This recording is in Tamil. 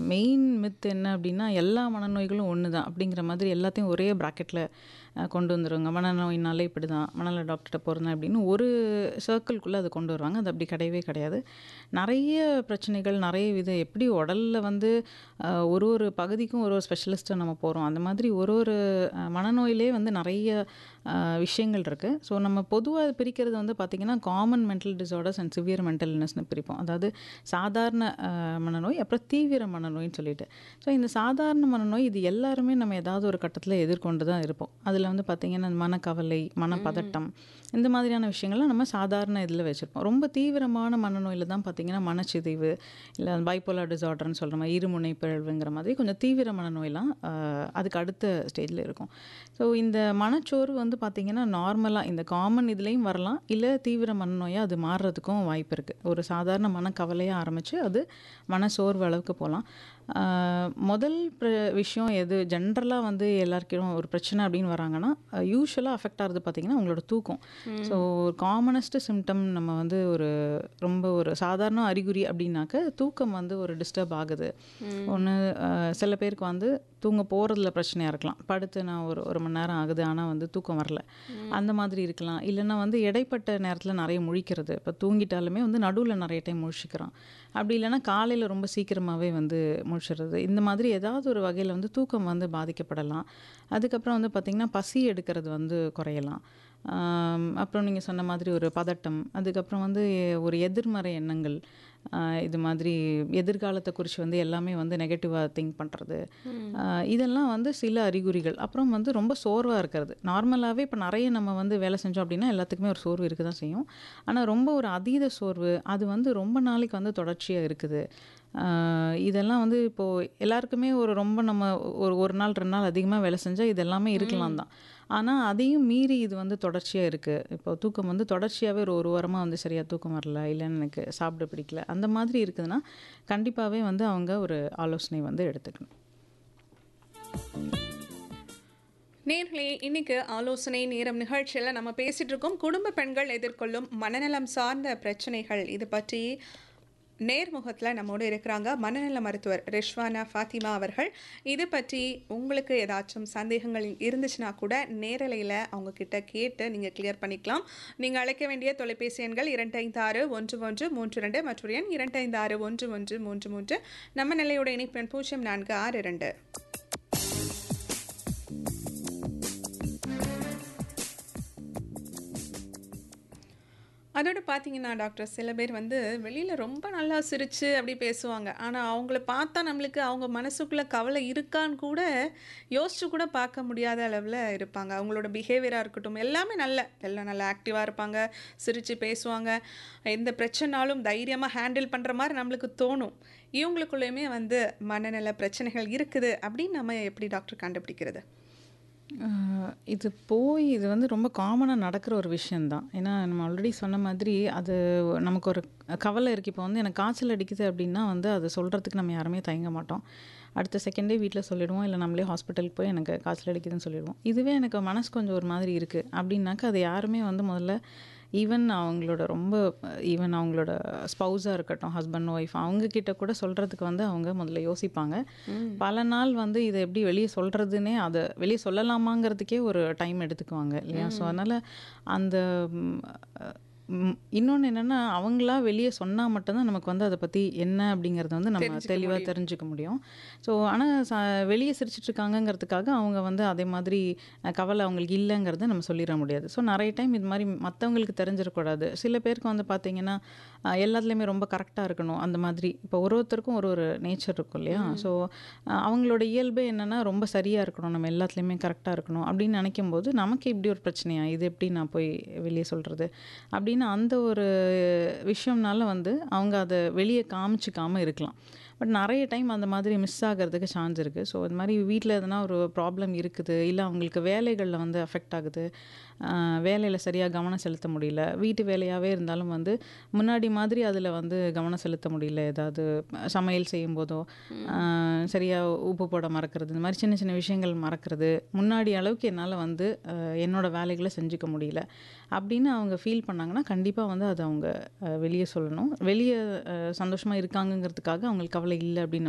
மெயின் மித் என்ன அப்படின்னா எல்லா மனநோய்களும் ஒன்று தான் அப்படிங்கிற மாதிரி எல்லாத்தையும் ஒரே ப்ராக்கெட்டில் கொண்டு வந்துருவாங்க மனநோயினாலே இப்படி தான் மனநல டாக்டர்கிட்ட போகிறேன் அப்படின்னு ஒரு சர்க்கிள்குள்ளே அதை கொண்டு வருவாங்க அது அப்படி கிடையவே கிடையாது நிறைய பிரச்சனைகள் நிறைய வித எப்படி உடலில் வந்து அஹ், ஒரு ஒரு பகுதிக்கும் ஒரு ஒரு ஸ்பெஷலிஸ்ட்டை நம்ம போகிறோம் அந்த மாதிரி ஒரு ஒரு அஹ், மனநோயிலே வந்து நிறைய அஹ், விஷயங்கள் இருக்குது ஸோ நம்ம பொதுவாக பிரிக்கிறது வந்து பார்த்திங்கன்னா common mental disorders and severe mental இல்னஸ்னு பிரிப்போம் அதாவது சாதாரண அஹ், மனநோய் அப்புறம் தீவிர மனநோயின்னு சொல்லிட்டு ஸோ இந்த சாதாரண மனநோய் இது எல்லாருமே நம்ம ஏதாவது ஒரு கட்டத்தில் எதிர்கொண்டு தான் இருப்போம் அதில் வந்து பார்த்திங்கன்னா மனக்கவலை மனப்பதட்டம் இந்த மாதிரியான விஷயங்கள்லாம் நம்ம சாதாரண இதில் வச்சுருப்போம் ரொம்ப தீவிரமான மனநோயில் தான் பார்த்திங்கன்னா மனச்சிதைவு இல்லை பைப்போலர் டிசார்டர்னு சொல்கிற மாதிரி இருமுனை பிறழ்வுங்கிற மாதிரி கொஞ்சம் தீவிர மனநோயெலாம் அஹ், அதுக்கு அடுத்த ஸ்டேஜில் இருக்கும் ஸோ இந்த மனச்சோர்வு வந்து பார்த்திங்கன்னா நார்மலாக இந்த காமன் இதுலேயும் வரலாம் இல்லை தீவிர மனநோயாக அது மாறுறதுக்கும் வாய்ப்பு இருக்குது ஒரு சாதாரண மனக்கவலையாக ஆரம்பித்து அது மனசோர்வு அளவுக்கு போகலாம் முதல் பிர- விஷயம் எது ஜென்ரலாக வந்து எல்லாருக்கும் ஒரு பிரச்சனை அப்படின்னு வராங்கன்னா யூஸ்வலாக அஃபெக்ட் ஆகிறது பார்த்திங்கன்னா உங்களோட தூக்கம் ஸோ காமனஸ்ட் சிம்டம் நம்ம வந்து ஒரு ரொம்ப ஒரு சாதாரண அறிகுறி அப்படின்னாக்க தூக்கம் வந்து ஒரு டிஸ்டர்ப் ஆகுது ஒன்று சில பேருக்கு வந்து தூங்க போகிறதுல பிரச்சனையாக இருக்கலாம் படுத்து நான் ஒரு ஒரு மணி நேரம் ஆகுது ஆனால் வந்து தூக்கம் வரல அந்த மாதிரி இருக்கலாம் இல்லைன்னா வந்து இடைப்பட்ட நேரத்தில் நிறைய முழிக்கிறது இப்போ தூங்கிட்டாலுமே வந்து நடுவில் நிறைய டைம் முழிச்சிக்கிறான் அப்படி இல்லைன்னா காலையில் ரொம்ப சீக்கிரமாகவே வந்து முழிச்சிடுறது இந்த மாதிரி ஏதாவது ஒரு வகையில் வந்து தூக்கம் வந்து பாதிக்கப்படலாம் அதுக்கப்புறம் வந்து பார்த்திங்கன்னா பசி எடுக்கிறது வந்து குறையலாம் ஆம், அப்புறம் நீங்கள் சொன்ன மாதிரி ஒரு பதட்டம் அதுக்கப்புறம் வந்து ஒரு எதிர்மறை எண்ணங்கள் ஆஹ் இது மாதிரி எதிர்காலத்தை குறித்து வந்து எல்லாமே வந்து நெகட்டிவாக திங்க் பண்ணுறது இதெல்லாம் வந்து சில அறிகுறிகள் அப்புறம் வந்து ரொம்ப சோர்வாக இருக்கிறது நார்மலாகவே இப்போ நிறைய நம்ம வந்து வேலை செஞ்சோம் அப்படின்னா எல்லாத்துக்குமே ஒரு சோர்வு இருக்க தான் செய்யும் ஆனால் ரொம்ப ஒரு அதீத சோர்வு அது வந்து ரொம்ப நாளைக்கு வந்து தொடர்ச்சியாக இருக்குது ஆஹ் இதெல்லாம் வந்து இப்போது எல்லாருக்குமே ஒரு ரொம்ப நம்ம ஒரு ஒரு நாள் ரெண்டு நாள் அதிகமாக வேலை செஞ்சால் இது எல்லாமே இருக்கலாம் தான் ஆனால் அதையும் மீறி இது வந்து தொடர்ச்சியாக இருக்குது இப்போ தூக்கம் வந்து தொடர்ச்சியாகவே ஒரு ஒரு வாரமாக வந்து சரியாக தூக்கம் வரல இல்லைன்னு எனக்கு சாப்பிட பிடிக்கல அந்த மாதிரி இருக்குதுன்னா கண்டிப்பாகவே வந்து அவங்க ஒரு ஆலோசனை வந்து எடுத்துக்கணும் நேர்களே இன்னைக்கு ஆலோசனை நேரம் நிகழ்ச்சியில் நம்ம பேசிட்டு இருக்கோம் குடும்ப பெண்கள் எதிர்கொள்ளும் மனநலம் சார்ந்த பிரச்சனைகள் இது பற்றி நேர்முகத்தில் நம்மோடு இருக்கிறாங்க மனநல மருத்துவர் ரிஷ்வானா ஃபாத்திமா அவர்கள் இது பற்றி உங்களுக்கு ஏதாச்சும் சந்தேகங்கள் இருந்துச்சுன்னா கூட நேரலையில் அவங்க கிட்ட கேட்டு நீங்கள் கிளியர் பண்ணிக்கலாம் நீங்கள் அழைக்க வேண்டிய தொலைபேசி எண்கள் இரண்டு ஐந்து ஆறு ஒன்று ஒன்று மூன்று ரெண்டு மற்றும் எண் இரண்டு ஐந்து ஆறு ஒன்று ஒன்று மூன்று மூன்று நம்ம நிலையோட இணைப்பு எண் பூஜ்ஜியம் நான்கு ஆறு இரண்டு அதோட பார்த்தீங்கன்னா டாக்டர் சில பேர் வந்து வெளியில் ரொம்ப நல்லா சிரித்து அப்படி பேசுவாங்க ஆனால் அவங்கள பார்த்தா நம்மளுக்கு அவங்க மனசுக்குள்ளே கவலை இருக்கான்னு கூட யோசிச்சு கூட பார்க்க முடியாத அளவில் இருப்பாங்க அவங்களோட பிஹேவியராக இருக்கட்டும் எல்லாமே நல்ல எல்லாம் நல்லா ஆக்டிவாக இருப்பாங்க சிரித்து பேசுவாங்க எந்த பிரச்சனாலும் தைரியமாக ஹேண்டில் பண்ணுற மாதிரி நம்மளுக்கு தோணும் இவங்களுக்குள்ளேயுமே வந்து மனநல பிரச்சனைகள் இருக்குது அப்படின்னு நம்ம எப்படி டாக்டர் கண்டுபிடிக்கிறது ஆஹ் இது போய் இது வந்து ரொம்ப காமனாக நடக்கிற ஒரு விஷயந்தான் ஏன்னா நம்ம ஆல்ரெடி சொன்ன மாதிரி அது நமக்கு ஒரு கவலை இருக்குது இப்போ வந்து எனக்கு காய்ச்சல் அடிக்குது அப்படின்னா வந்து அதை சொல்கிறதுக்கு நம்ம யாருமே தயங்க மாட்டோம் அடுத்த செகண்டே வீட்டில் சொல்லிடுவோம் இல்லை நம்மளே ஹாஸ்பிட்டலுக்கு போய் எனக்கு காய்ச்சல் அடிக்குதுன்னு சொல்லிடுவோம் இதுவே எனக்கு மனசு கொஞ்சம் ஒரு மாதிரி இருக்குது அப்படின்னாக்கா அது யாருமே வந்து முதல்ல ஈவன் அவங்களோட ரொம்ப ஈவன் அவங்களோட ஸ்பௌஸாக இருக்கட்டும் ஹஸ்பண்ட் ஒய்ஃப் அவங்க கிட்ட கூட சொல்கிறதுக்கு வந்து அவங்க முதல்ல யோசிப்பாங்க பல நாள் வந்து இதை எப்படி வெளியே சொல்கிறதுனே அதை வெளியே சொல்லலாமாங்கிறதுக்கே ஒரு டைம் எடுத்துக்குவாங்க இல்லையா ஸோ அதனால் அந்த இன்னொன்று என்னென்னா அவங்களா வெளியே சொன்னால் மட்டும்தான் நமக்கு வந்து அதை பற்றி என்ன அப்படிங்கிறத வந்து நம்ம தெளிவாக தெரிஞ்சுக்க முடியும் ஸோ ஆனால் ச வெளியே சிரிச்சிட்டு இருக்காங்கங்கிறதுக்காக அவங்க வந்து அதே மாதிரி அஹ், கவலை அவங்களுக்கு இல்லைங்கிறத நம்ம சொல்லிட முடியாது ஸோ நிறைய டைம் இது மாதிரி மற்றவங்களுக்கு தெரிஞ்சிடக்கூடாது சில பேருக்கு வந்து பார்த்திங்கன்னா அஹ், எல்லாத்துலேயுமே ரொம்ப கரெக்டாக இருக்கணும் அந்த மாதிரி இப்போ ஒரு ஒருத்தருக்கும் ஒரு ஒரு நேச்சர் இருக்கும் இல்லையா ஸோ அவங்களோட இயல்பே என்னென்னா ரொம்ப சரியாக இருக்கணும் நம்ம எல்லாத்துலேயுமே கரெக்டாக இருக்கணும் அப்படின்னு நினைக்கும் போது நமக்கு இப்படி ஒரு பிரச்சனையா இது எப்படி நான் போய் வெளியே சொல்கிறது அப்படின்னு அந்த ஒரு விஷயம்னால வந்து அவங்க அதை வெளியே காமிச்சிக்காம இருக்கலாம் பட் நிறைய டைம் அந்த மாதிரி மிஸ் ஆகிறதுக்கு சான்ஸ் இருக்குது ஸோ இது மாதிரி வீட்டில் எதனா ஒரு ப்ராப்ளம் இருக்குது இல்லை அவங்களுக்கு வேலைகளில் வந்து அஃபெக்ட் ஆகுது வேலையில் சரியாக கவனம் செலுத்த முடியல வீட்டு வேலையாகவே இருந்தாலும் வந்து முன்னாடி மாதிரி அதில் வந்து கவனம் செலுத்த முடியல ஏதாவது சமையல் செய்யும் போதோ சரியாக உப்பு போட மறக்கிறது இந்த மாதிரி சின்ன சின்ன விஷயங்கள் மறக்கிறது முன்னாடி அளவுக்கு என்னால் வந்து ஆஹ், என்னோட வேலைகளை செஞ்சுக்க முடியல அப்படின்னு அவங்க ஃபீல் பண்ணாங்கன்னா கண்டிப்பாக வந்து அதை அவங்க வெளியே சொல்லணும் வெளியே சந்தோஷமாக இருக்காங்கங்கிறதுக்காக அவங்களுக்கு கவலை இல்லை அப்படின்னு